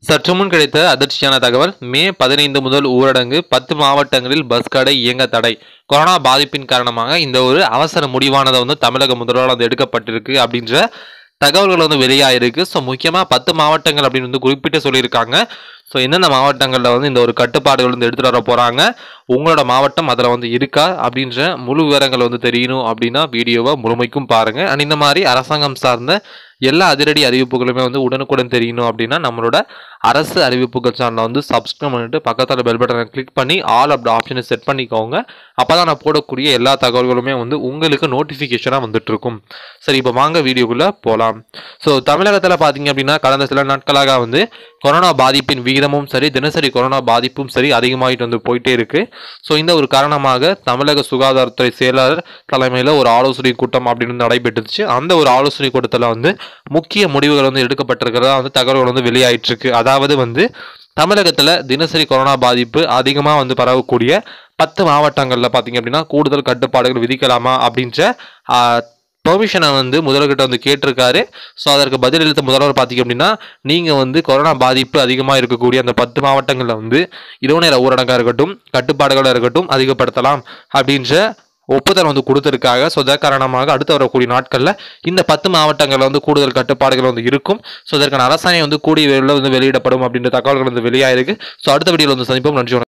சற்று முன் கிடைத்த அதிர்ச்சியான தகவல் மே பதினைந்து முதல் ஊரடங்கு பத்து மாவட்டங்களில் பஸ் கடை இயங்க தடை கொரோனா பாதிப்பின் காரணமாக இந்த ஒரு அவசர முடிவானதை வந்து தமிழக முதல்வரால் வந்து எடுக்கப்பட்டிருக்கு அப்படின்ற தகவல்கள் வந்து வெளியாயிருக்கு ஸோ முக்கியமாக பத்து மாவட்டங்கள் அப்படின்னு வந்து குறிப்பிட்டு சொல்லியிருக்காங்க ஸோ எந்தெந்த மாவட்டங்களில் வந்து இந்த ஒரு கட்டுப்பாடுகள் வந்து எடுத்துகிட்டு வர போகிறாங்க உங்களோட மாவட்டம் அதில் வந்து இருக்கா அப்படின்ற முழு விவரங்கள் வந்து தெரியணும் அப்படின்னா வீடியோவை முழுமைக்கும் பாருங்கள் அண்ட் இந்த மாதிரி அரசாங்கம் சார்ந்த எல்லா அதிரடி அறிவிப்புகளுமே வந்து உடனுக்குடன் தெரியணும் அப்படின்னா நம்மளோட அரசு அறிவிப்புகள் சேனலை வந்து சப்ஸ்கிரைப் பண்ணிட்டு பக்கத்தில் பெல் பட்டனை கிளிக் பண்ணி ஆல் அப்படி ஆப்ஷனை செட் பண்ணிக்கோங்க அப்போ தான் நான் போடக்கூடிய எல்லா தகவல்களுமே வந்து உங்களுக்கு நோட்டிஃபிகேஷனாக வந்துட்டு இருக்கும் சரி இப்போ வாங்க வீடியோக்குள்ளே போகலாம் ஸோ தமிழகத்தில் பார்த்தீங்க அப்படின்னா கடந்த சில நாட்களாக வந்து கொரோனா பாதிப்பின் விகிதமும் சரி தினசரி கொரோனா பாதிப்பும் சரி அதிகமாகிட்டு வந்து போயிட்டே இருக்கு ஸோ இந்த ஒரு காரணமாக தமிழக சுகாதாரத்துறை செயலாளர் தலைமையில் ஒரு ஆலோசனை கூட்டம் அப்படின்னு வந்து நடைபெற்றுச்சு அந்த ஒரு ஆலோசனை கூட்டத்தில் வந்து முக்கிய முடிவுகள் வந்து எடுக்கப்பட்டிருக்கிறதா வந்து தகவல்கள் வந்து வெளியாயிட்டு இருக்கு அதாவது வந்து தமிழகத்தில் தினசரி கொரோனா பாதிப்பு அதிகமாக வந்து பரவக்கூடிய பத்து மாவட்டங்களில் பார்த்தீங்க அப்படின்னா கூடுதல் கட்டுப்பாடுகள் விதிக்கலாமா அப்படின்ற பெர்மிஷனை வந்து முதல்வர்கிட்ட வந்து கேட்டிருக்காரு ஸோ அதற்கு பதிலளித்த முதல்வர் பார்த்தீங்க அப்படின்னா நீங்கள் வந்து கொரோனா பாதிப்பு அதிகமாக இருக்கக்கூடிய அந்த பத்து மாவட்டங்களில் வந்து இரவு நேர ஊரடங்காக இருக்கட்டும் கட்டுப்பாடுகளாக இருக்கட்டும் அதிகப்படுத்தலாம் அப்படின்ற ஒப்புதல் வந்து கொடுத்துருக்காங்க ஸோ அதன் காரணமாக அடுத்து வரக்கூடிய நாட்களில் இந்த பத்து மாவட்டங்களில் வந்து கூடுதல் கட்டுப்பாடுகள் வந்து இருக்கும் ஸோ இதற்கான அரசாணை வந்து கூடிய விரைவில் வந்து வெளியிடப்படும் அப்படின்ற தகவல்கள் வந்து வெளியாயிருக்கு ஸோ அடுத்த வீடியோவில் வந்து சந்திப்போம் நன்றி வணக்கம்.